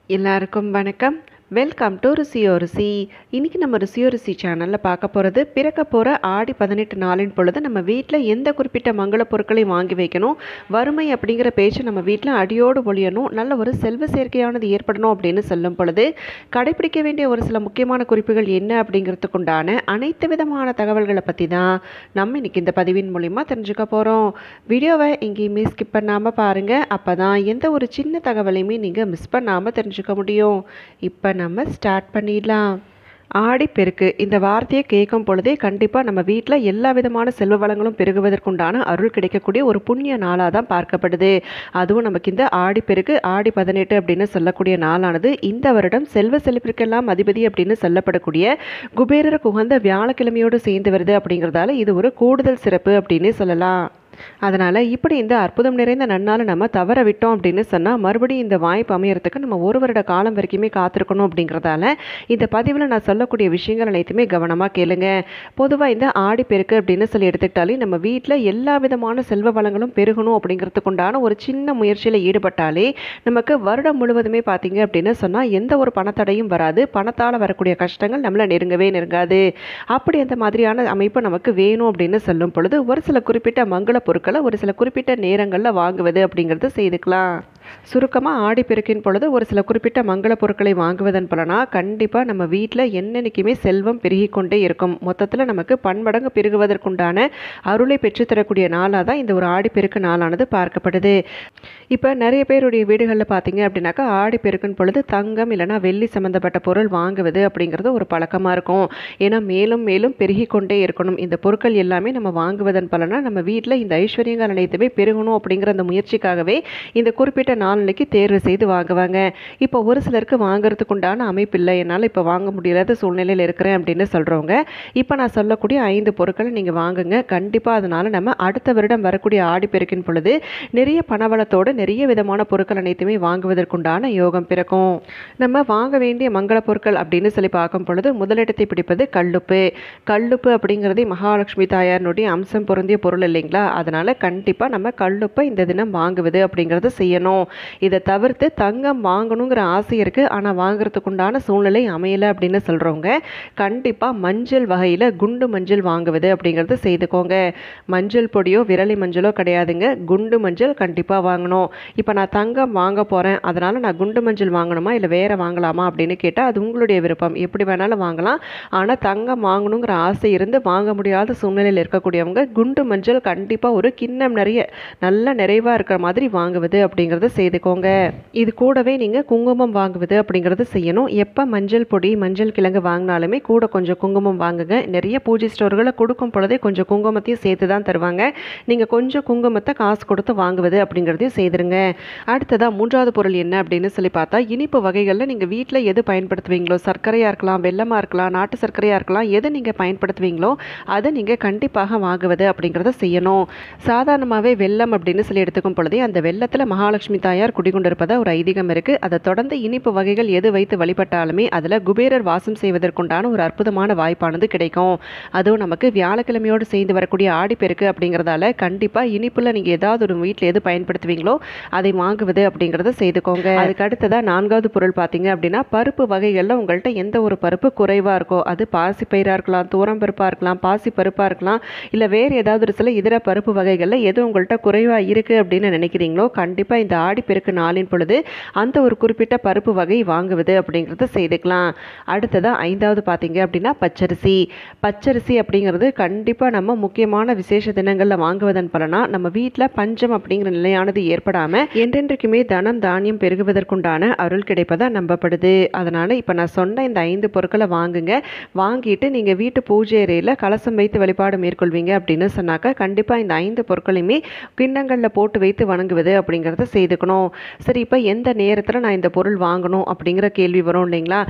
எல்லாருக்கும் வணக்கம் welcome to ருசியோ ருசி இன்றைக்கி நம்ம ருசியோ ருசி சேனலில் பார்க்க போகிறது பிறக்க போகிற ஆடி பதினெட்டு நாளின் பொழுது நம்ம வீட்டில் எந்த குறிப்பிட்ட மங்கள பொருட்களையும் வாங்கி வைக்கணும் வறுமை அப்படிங்கிற பேச்சு நம்ம வீட்டில் அடியோடு ஒழியணும் நல்ல ஒரு செல்வ சேர்க்கையானது ஏற்படணும் அப்படின்னு சொல்லும் பொழுது கடைபிடிக்க வேண்டிய ஒரு சில முக்கியமான குறிப்புகள் என்ன அப்படிங்கிறதுக்குண்டான அனைத்து விதமான தகவல்களை பற்றி தான் நம்ம இன்றைக்கி இந்த பதிவின் மூலிமா தெரிஞ்சுக்க போகிறோம் வீடியோவை எங்கேயுமே ஸ்கிப் பண்ணாமல் பாருங்கள் அப்போ தான் எந்த ஒரு சின்ன தகவலையுமே நீங்கள் மிஸ் பண்ணாமல் தெரிஞ்சுக்க முடியும் இப்போ நம்ம ஸ்டார்ட் பண்ணிடலாம் ஆடிப்பெருக்கு இந்த வார்த்தையை கேட்கும் பொழுதே கண்டிப்பாக நம்ம வீட்டில் எல்லா விதமான செல்வ வளங்களும் பெருகுவதற்குண்டான அருள் கிடைக்கக்கூடிய ஒரு புண்ணிய நாளாக தான் பார்க்கப்படுது அதுவும் நமக்கு இந்த ஆடிப்பெருக்கு ஆடி பதினெட்டு அப்படின்னு சொல்லக்கூடிய நாளானது இந்த வருடம் செல்வ செழிப்பிற்கெல்லாம் அதிபதி அப்படின்னு சொல்லப்படக்கூடிய குபேரருக்கு உகந்த வியாழக்கிழமையோடு சேர்ந்து வருது அப்படிங்கிறதால இது ஒரு கூடுதல் சிறப்பு அப்படின்னு சொல்லலாம் அதனால் இப்படி இந்த அற்புதம் நிறைந்த நன்னால நம்ம தவற விட்டோம் அப்படின்னு சொன்னால் மறுபடியும் இந்த வாய்ப்பு அமையறதுக்கு நம்ம ஒரு வருட காலம் வரைக்குமே காத்திருக்கணும் அப்படிங்கிறதால இந்த பதிவில் நான் சொல்லக்கூடிய விஷயங்கள் அனைத்துமே கவனமாக கேளுங்க பொதுவாக இந்த ஆடிப்பெருக்கு அப்படின்னு சொல்லி எடுத்துக்கிட்டாலே நம்ம வீட்டில் எல்லா விதமான செல்வ வளங்களும் பெருகணும் அப்படிங்கிறதுக்கு உண்டான ஒரு சின்ன முயற்சியில் ஈடுபட்டாலே நமக்கு வருடம் முழுவதுமே பார்த்தீங்க அப்படின்னு சொன்னால் எந்த ஒரு பணத்தடையும் வராது பணத்தால் வரக்கூடிய கஷ்டங்கள் நம்மளை நெருங்கவே நெருங்காது அப்படி அந்த மாதிரியான அமைப்பு நமக்கு வேணும் அப்படின்னு சொல்லும் பொழுது ஒரு சில குறிப்பிட்ட மங்கள பொருட்களை ஒரு சில குறிப்பிட்ட நேரங்களில் வாங்குவது அப்படிங்கிறது செய்துக்கலாம் சுருக்கமாக ஆடிப்பெருக்கின் பொழுது ஒரு சில குறிப்பிட்ட மங்கள பொருட்களை வாங்குவதன் பலனாக கண்டிப்பாக நம்ம வீட்டில் என்னென்னைக்குமே செல்வம் பெருகி கொண்டே இருக்கும் மொத்தத்தில் நமக்கு பன்மடங்கு பெருகுவதற்குண்டான அருளை பெற்றுத்தரக்கூடிய நாளாக தான் இந்த ஒரு ஆடிப்பெருக்கு நாளானது பார்க்கப்படுது இப்போ நிறைய பேருடைய வீடுகளில் பார்த்தீங்க அப்படின்னாக்கா ஆடிப்பெருக்கின் பொழுது தங்கம் இல்லைனா வெள்ளி சம்மந்தப்பட்ட பொருள் வாங்குவது அப்படிங்கிறது ஒரு பழக்கமாக இருக்கும் ஏன்னா மேலும் மேலும் பெருகி கொண்டே இருக்கணும் இந்த பொருட்கள் எல்லாமே நம்ம வாங்குவதன் பலனாக நம்ம வீட்டில் இந்த ஐஸ்வர்யங்கள் அனைத்துமே பெருகணும் அப்படிங்கிற அந்த முயற்சிக்காகவே இந்த குறிப்பிட்ட நாளன்னைக்கு தேர்வு செய்து வாங்குவாங்க இப்போ ஒரு சிலருக்கு வாங்குறதுக்கு உண்டான அமைப்பு இல்லை என்னால் இப்போ வாங்க முடியாத சூழ்நிலையில் இருக்கிறேன் அப்படின்னு சொல்கிறவங்க இப்போ நான் சொல்லக்கூடிய ஐந்து பொருட்களை நீங்கள் வாங்குங்க கண்டிப்பாக அதனால் நம்ம அடுத்த வருடம் வரக்கூடிய ஆடிப்பெருக்கின் பொழுது நிறைய பணவளத்தோடு நிறைய விதமான பொருட்கள் அனைத்துமே வாங்குவதற்குண்டான யோகம் பிறக்கும் நம்ம வாங்க வேண்டிய மங்கள பொருட்கள் அப்படின்னு சொல்லி பார்க்கும் பொழுது முதலிடத்தை பிடிப்பது கல்லுப்பு கல்லுப்பு அப்படிங்கிறதே மகாலட்சுமி தாயாரினுடைய அம்சம் பொருந்திய பொருள் இல்லைங்களா அதனால் கண்டிப்பாக நம்ம கல்லுப்பை இந்த தினம் வாங்குவது அப்படிங்கிறத செய்யணும் இதை தவிர்த்து தங்கம் வாங்கணுங்கிற ஆசை இருக்குது ஆனால் வாங்குறதுக்கு உண்டான சூழ்நிலை அமையலை அப்படின்னு சொல்கிறவங்க கண்டிப்பாக மஞ்சள் வகையில் குண்டு மஞ்சள் வாங்குவது அப்படிங்கிறத செய்துக்கோங்க மஞ்சள் பொடியோ விரலி மஞ்சளோ கிடையாதுங்க குண்டு மஞ்சள் கண்டிப்பாக வாங்கணும் இப்போ நான் தங்கம் வாங்க போகிறேன் அதனால் நான் குண்டு மஞ்சள் வாங்கணுமா இல்லை வேறு வாங்கலாமா அப்படின்னு கேட்டால் அது உங்களுடைய விருப்பம் எப்படி வேணாலும் வாங்கலாம் ஆனால் தங்கம் வாங்கணுங்கிற ஆசை இருந்து வாங்க முடியாத சூழ்நிலையில் இருக்கக்கூடியவங்க குண்டு மஞ்சள் கண்டிப்பாக ஒரு கிண்ணம் நிறைய நல்ல நிறைவாக இருக்கிற மாதிரி வாங்குவது அப்படிங்கிறத செய்துக்கோங்க இது கூடவே நீங்கள் குங்குமம் வாங்குவது அப்படிங்கிறது செய்யணும் எப்போ மஞ்சள் பொடி மஞ்சள் கிழங்கு வாங்கினாலுமே கூட கொஞ்சம் குங்குமம் வாங்குங்க நிறைய பூஜை ஸ்டோர்களில் கொடுக்கும் பொழுதே கொஞ்சம் குங்குமத்தையும் சேர்த்து தான் தருவாங்க நீங்கள் கொஞ்சம் குங்குமத்தை காசு கொடுத்து வாங்குவது அப்படிங்கிறதையும் செய்திருங்க அடுத்ததாக மூன்றாவது பொருள் என்ன அப்படின்னு சொல்லி பார்த்தா இனிப்பு வகைகளில் நீங்கள் வீட்டில் எது பயன்படுத்துவீங்களோ சர்க்கரையாக இருக்கலாம் வெள்ளமாக இருக்கலாம் நாட்டு சர்க்கரையாக இருக்கலாம் எதை நீங்கள் பயன்படுத்துவீங்களோ அதை நீங்கள் கண்டிப்பாக வாங்குவது அப்படிங்கிறத செய்யணும் சாதாரணமாகவே வெள்ளம் அப்படின்னு சொல்லி எடுத்துக்கும் பொழுதே அந்த வெள்ளத்தில் மகாலட்சுமி தாயார் குடிகொண்டிருப்பதா ஒரு ஐதீகம் இருக்குது அதை தொடர்ந்து இனிப்பு வகைகள் எது வைத்து வழிபட்டாலுமே அதில் குபேரர் வாசம் செய்வதற்குண்டான ஒரு அற்புதமான வாய்ப்பானது கிடைக்கும் அதுவும் நமக்கு வியாழக்கிழமையோடு சேர்ந்து வரக்கூடிய ஆடிப்பெருக்கு அப்படிங்கிறதால கண்டிப்பாக இனிப்பில் நீங்கள் ஏதாவது ஒரு வீட்டில் எது பயன்படுத்துவீங்களோ அதை வாங்குவது அப்படிங்கிறத செய்துக்கோங்க அதுக்கு அடுத்ததாக நான்காவது பொருள் பார்த்தீங்க அப்படின்னா பருப்பு வகைகளில் உங்கள்கிட்ட எந்த ஒரு பருப்பு குறைவாக இருக்கோ அது பாசி பயிராக இருக்கலாம் தூரம் பருப்பாக இருக்கலாம் பாசி பருப்பாக இருக்கலாம் இல்லை வேறு ஏதாவது ஒரு சில இதர பருப்பு வகைகளில் எது உங்கள்கிட்ட குறைவாக இருக்குது அப்படின்னு நினைக்கிறீங்களோ கண்டிப்பாக இந்த ஆடிப்பெருக்கு நாளின் பொழுது அந்த ஒரு குறிப்பிட்ட பருப்பு வகை வாங்குவது அப்படிங்கிறத செய்துக்கலாம் அடுத்ததாக ஐந்தாவது பார்த்தீங்க அப்படின்னா பச்சரிசி பச்சரிசி அப்படிங்கிறது கண்டிப்பாக நம்ம முக்கியமான விசேஷ தினங்களில் வாங்குவதன் பலனாக நம்ம வீட்டில் பஞ்சம் அப்படிங்கிற நிலையானது ஏற்படாமல் என்றென்றைக்குமே தனம் தானியம் பெருகுவதற்குண்டான அருள் கிடைப்பதா நம்பப்படுது அதனால் இப்போ நான் சொன்ன இந்த ஐந்து பொருட்களை வாங்குங்க வாங்கிட்டு நீங்கள் வீட்டு பூஜை அறையில் கலசம் வைத்து வழிபாடு மேற்கொள்வீங்க அப்படின்னு சொன்னாக்கா கண்டிப்பாக இந்த ஐந்து பொருட்களையுமே கிண்ணங்களில் போட்டு வைத்து வணங்குவது அப்படிங்கிறத செய்துக்கணும் சரி இப்போ எந்த நேரத்தில் நான் இந்த பொருள் வாங்கணும் அப்படிங்கிற கேள்வி வரும் இல்லைங்களா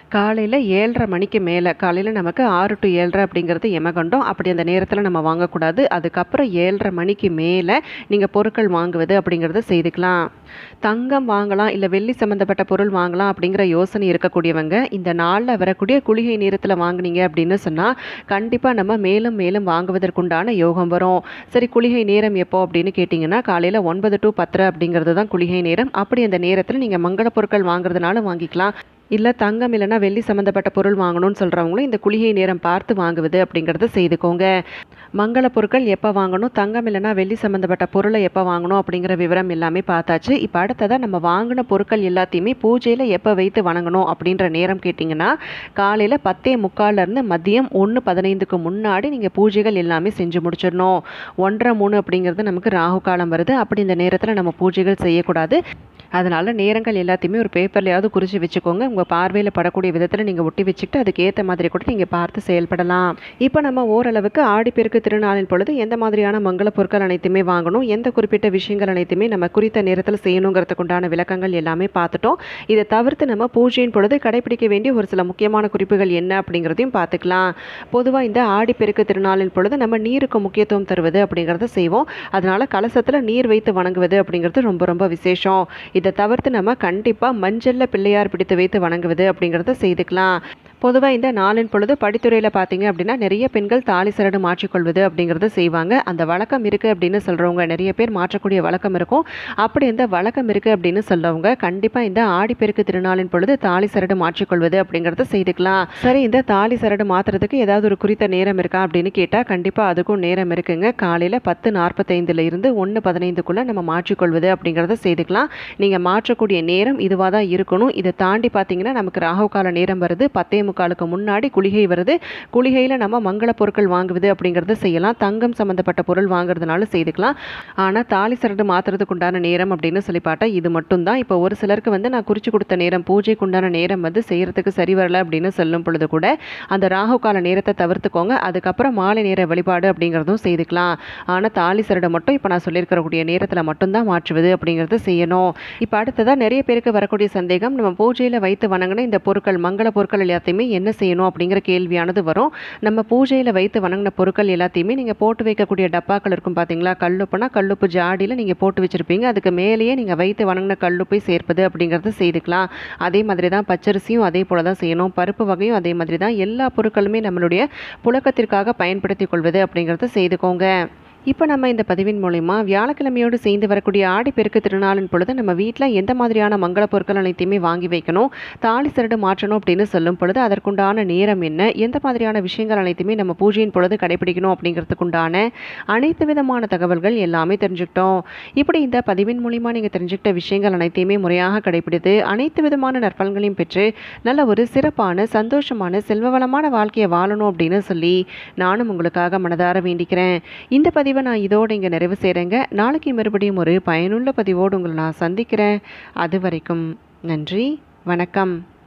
காலையில் ஏழரை மணிக்கு மேலே காலையில் நமக்கு ஆறு டு ஏழரை அப்படிங்கிறது யமகண்டம் அப்படி அந்த நேரத்தில் நம்ம வாங்கக்கூடாது அதுக்கப்புறம் ஏழரை மணிக்கு மேலே நீங்கள் பொருட்கள் வாங்குவது அப்படிங்கிறத செய்துக்கலாம் தங்கம் வாங்கலாம் இல்லை வெள்ளி சம்மந்தப்பட்ட பொருள் வாங்கலாம் அப்படிங்கிற யோசனை இருக்கக்கூடியவங்க இந்த நாளில் வரக்கூடிய குளிகை நேரத்தில் வாங்குனீங்க அப்படின்னு சொன்னால் கண்டிப்பாக நம்ம மேலும் மேலும் வாங்குவதற்குண்டான யோகம் வரும் சரி குளிகை நேரம் எப்போ அப்படின்னு கேட்டிங்கன்னா காலையில் ஒன்பது டு பத்தரை அப்படிங்கிறது தான் குளிகை நேரம் அப்படி அந்த நேரத்தில் நீங்கள் மங்கள பொருட்கள் வாங்குறதுனால வாங்கிக்கலாம் இல்லை தங்கம் இல்லைனா வெள்ளி சம்மந்தப்பட்ட பொருள் வாங்கணும்னு சொல்கிறவங்களும் இந்த குளிகை நேரம் பார்த்து வாங்குவது அப்படிங்கிறத செய்துக்கோங்க மங்கள பொருட்கள் எப்போ வாங்கணும் தங்கம் இல்லைனா வெள்ளி சம்மந்தப்பட்ட பொருளை எப்போ வாங்கணும் அப்படிங்கிற விவரம் எல்லாமே பார்த்தாச்சு இப்போ அடுத்ததாக நம்ம வாங்கின பொருட்கள் எல்லாத்தையுமே பூஜையில் எப்போ வைத்து வணங்கணும் அப்படின்ற நேரம் கேட்டிங்கன்னா காலையில் பத்தே முக்கால்லேருந்து மதியம் ஒன்று பதினைந்துக்கு முன்னாடி நீங்கள் பூஜைகள் எல்லாமே செஞ்சு முடிச்சிடணும் ஒன்றரை மூணு அப்படிங்கிறது நமக்கு ராகு காலம் வருது அப்படி இந்த நேரத்தில் நம்ம பூஜைகள் செய்யக்கூடாது அதனால் நேரங்கள் எல்லாத்தையுமே ஒரு பேப்பர்லையாவது குறித்து வச்சுக்கோங்க உங்கள் பார்வையில் படக்கூடிய விதத்தில் நீங்கள் ஒட்டி வச்சுக்கிட்டு அதுக்கேற்ற மாதிரி கூட நீங்கள் பார்த்து செயல்படலாம் இப்போ நம்ம ஓரளவுக்கு ஆடிப்பெருக்கு திருநாளின் பொழுது எந்த மாதிரியான மங்கள பொருட்கள் அனைத்துமே வாங்கணும் எந்த குறிப்பிட்ட விஷயங்கள் அனைத்துமே நம்ம குறித்த நேரத்தில் செய்யணுங்கிறதுக்கு உண்டான விளக்கங்கள் எல்லாமே பார்த்துட்டோம் இதை தவிர்த்து நம்ம பூஜையின் பொழுது கடைபிடிக்க வேண்டிய ஒரு சில முக்கியமான குறிப்புகள் என்ன அப்படிங்கிறதையும் பார்த்துக்கலாம் பொதுவாக இந்த ஆடிப்பெருக்கு திருநாளின் பொழுது நம்ம நீருக்கு முக்கியத்துவம் தருவது அப்படிங்கிறத செய்வோம் அதனால் கலசத்தில் நீர் வைத்து வணங்குவது அப்படிங்கிறது ரொம்ப ரொம்ப விசேஷம் இதை தவிர்த்து நம்ம கண்டிப்பாக மஞ்சளில் பிள்ளையார் பிடித்து வைத்து வணங்குவது அப்படிங்கிறத செய்துக்கலாம் பொதுவாக இந்த நாளின் பொழுது படித்துறையில் பார்த்தீங்க அப்படின்னா நிறைய பெண்கள் தாலி சரடு மாற்றிக்கொள்வது அப்படிங்கிறத செய்வாங்க அந்த வழக்கம் இருக்குது அப்படின்னு சொல்கிறவங்க நிறைய பேர் மாற்றக்கூடிய வழக்கம் இருக்கும் அப்படி இந்த வழக்கம் இருக்குது அப்படின்னு சொல்லவங்க கண்டிப்பாக இந்த ஆடிப்பெருக்கு திருநாளின் பொழுது தாலி சரடு மாற்றிக்கொள்வது அப்படிங்கிறத செய்துக்கலாம் சரி இந்த தாலி சரடு மாற்றுறதுக்கு ஏதாவது ஒரு குறித்த நேரம் இருக்கா அப்படின்னு கேட்டால் கண்டிப்பாக அதுக்கும் நேரம் இருக்குங்க காலையில் பத்து நாற்பத்தைந்துல இருந்து ஒன்று பதினைந்துக்குள்ளே நம்ம மாற்றிக்கொள்வது அப்படிங்கிறத செய்துக்கலாம் நீங்கள் மாற்றக்கூடிய நேரம் இதுவாக தான் இருக்கணும் இதை தாண்டி பார்த்தீங்கன்னா நமக்கு ராகு கால நேரம் வருது பத்தே முக்காலுக்கு முன்னாடி குளிகை வருது குளிகையில் நம்ம மங்கள பொருட்கள் வாங்குவது அப்படிங்கிறத செய்யலாம் தங்கம் சம்மந்தப்பட்ட பொருள் வாங்குறதுனால செய்துக்கலாம் ஆனால் தாலி சரடு மாற்றுறதுக்கு உண்டான நேரம் அப்படின்னு சொல்லி பார்த்தா இது மட்டும்தான் இப்போ ஒரு சிலருக்கு வந்து நான் குறித்து கொடுத்த நேரம் பூஜைக்கு உண்டான நேரம் வந்து செய்கிறதுக்கு சரி வரல அப்படின்னு சொல்லும் பொழுது கூட அந்த ராகு கால நேரத்தை தவிர்த்துக்கோங்க அதுக்கப்புறம் மாலை நேர வழிபாடு அப்படிங்கிறதும் செய்துக்கலாம் ஆனால் தாலி சரடை மட்டும் இப்போ நான் சொல்லியிருக்கிறக்கூடிய நேரத்தில் மட்டும்தான் மாற்றுவது அப்படிங்கிறத செய்யணும் இப்போ அடுத்ததாக நிறைய பேருக்கு வரக்கூடிய சந்தேகம் நம்ம பூஜையில் வைத்து வணங்கின இந்த பொருட்கள் மங்கள பொருட்கள் எல்லாத்தையுமே என்ன செய்யணும் அப்படிங்கிற கேள்வியானது வரும் நம்ம பூஜையில் வைத்து வணங்கின பொருட்கள் எல்லாத்தையுமே நீங்கள் போட்டு வைக்கக்கூடிய டப்பாக்கள் இருக்கும் பார்த்தீங்களா கல்லுப்புனா கல்லுப்பு ஜாடியில் நீங்கள் போட்டு வச்சுருப்பீங்க அதுக்கு மேலேயே நீங்கள் வைத்து வணங்கின கல்லுப்பை சேர்ப்பது அப்படிங்கிறத செய்துக்கலாம் அதே மாதிரி தான் பச்சரிசியும் அதே போல் தான் செய்யணும் பருப்பு வகையும் அதே மாதிரி தான் எல்லா பொருட்களுமே நம்மளுடைய புழக்கத்திற்காக பயன்படுத்தி கொள்வது அப்படிங்கிறத செய்துக்கோங்க இப்போ நம்ம இந்த பதிவின் மூலிமா வியாழக்கிழமையோடு சேர்ந்து வரக்கூடிய ஆடிப்பெருக்கு திருநாளின் பொழுது நம்ம வீட்டில் எந்த மாதிரியான மங்கள பொருட்கள் அனைத்தையுமே வாங்கி வைக்கணும் தாலி சரடு மாற்றணும் அப்படின்னு சொல்லும் பொழுது அதற்குண்டான நேரம் என்ன எந்த மாதிரியான விஷயங்கள் அனைத்துமே நம்ம பூஜையின் பொழுது கடைபிடிக்கணும் அப்படிங்கிறதுக்குண்டான அனைத்து விதமான தகவல்கள் எல்லாமே தெரிஞ்சுக்கிட்டோம் இப்படி இந்த பதிவின் மூலிமா நீங்கள் தெரிஞ்சுக்கிட்ட விஷயங்கள் அனைத்தையுமே முறையாக கடைபிடித்து அனைத்து விதமான நற்பலன்களையும் பெற்று நல்ல ஒரு சிறப்பான சந்தோஷமான செல்வவளமான வாழ்க்கையை வாழணும் அப்படின்னு சொல்லி நானும் உங்களுக்காக மனதார வேண்டிக்கிறேன் இந்த பதிவை நான் இதோடு இங்கே நிறைவு செய்கிறேங்க நாளைக்கு மறுபடியும் ஒரு பயனுள்ள பதிவோடு உங்களை நான் சந்திக்கிறேன் அது வரைக்கும் நன்றி வணக்கம்